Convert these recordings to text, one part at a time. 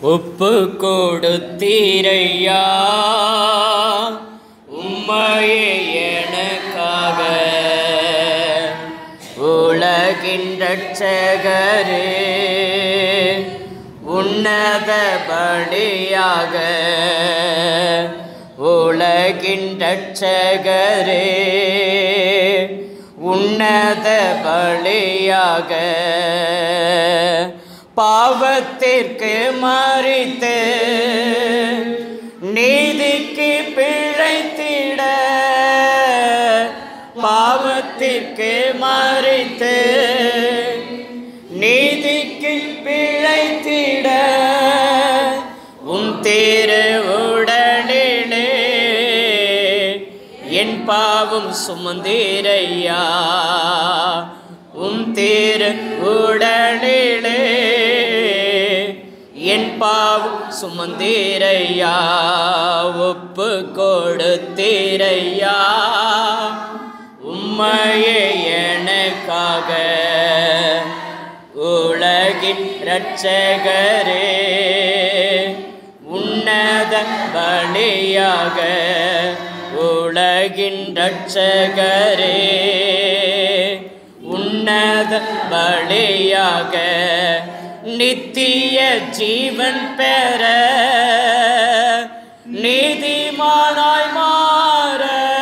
ஒப்பு கொடுத்தீரையா உம்மையே எனக்காக உலகின் ரட்சகரே உன்னத பலியாக உலகின் ரட்சகரே உன்னத பலியாக பாவத்திற்கு மறித்து நீதிக்கு பிழைத்திட பாவத்திற்கு மறித்து நீதிக்கு பிழைத்திட உம் திரு உடலிலே என் பாவம் சுமந்தீரையா உம் திரு உடலிலே என் பாவம் சுமந்தீரையா ஒப்பு கொடுத்தீரையா உம்மையே எனக்காக உலகின் இரட்சகரே உன்னத பலியாக உலகின் இரட்சகரே உன்னத பலியாக நித்திய ஜீவன் பெற நீதிமானாய் மாற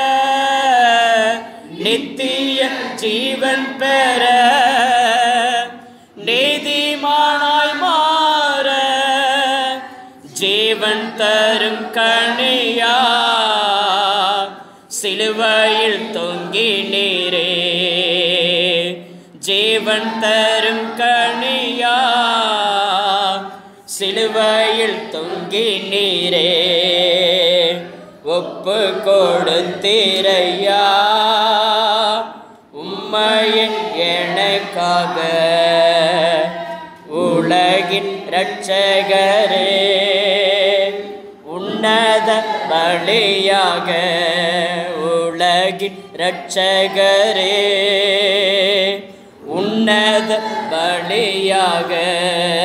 நித்திய ஜீவன் பெற நீதிமானாய் மாற ஜீவன் தரும் கணியா சிலுவையில் தொங்கி நீரே ஜீவன் தரும் கணியா சிலுவையில் தொங்கி நீரே ஒப்பு கொடுத்தீரையா உம்மையின் எனக்காக உலகின் இரட்சகரே உன்னத பலியாக உலகின் இரட்சகரே உன்னத பலியாக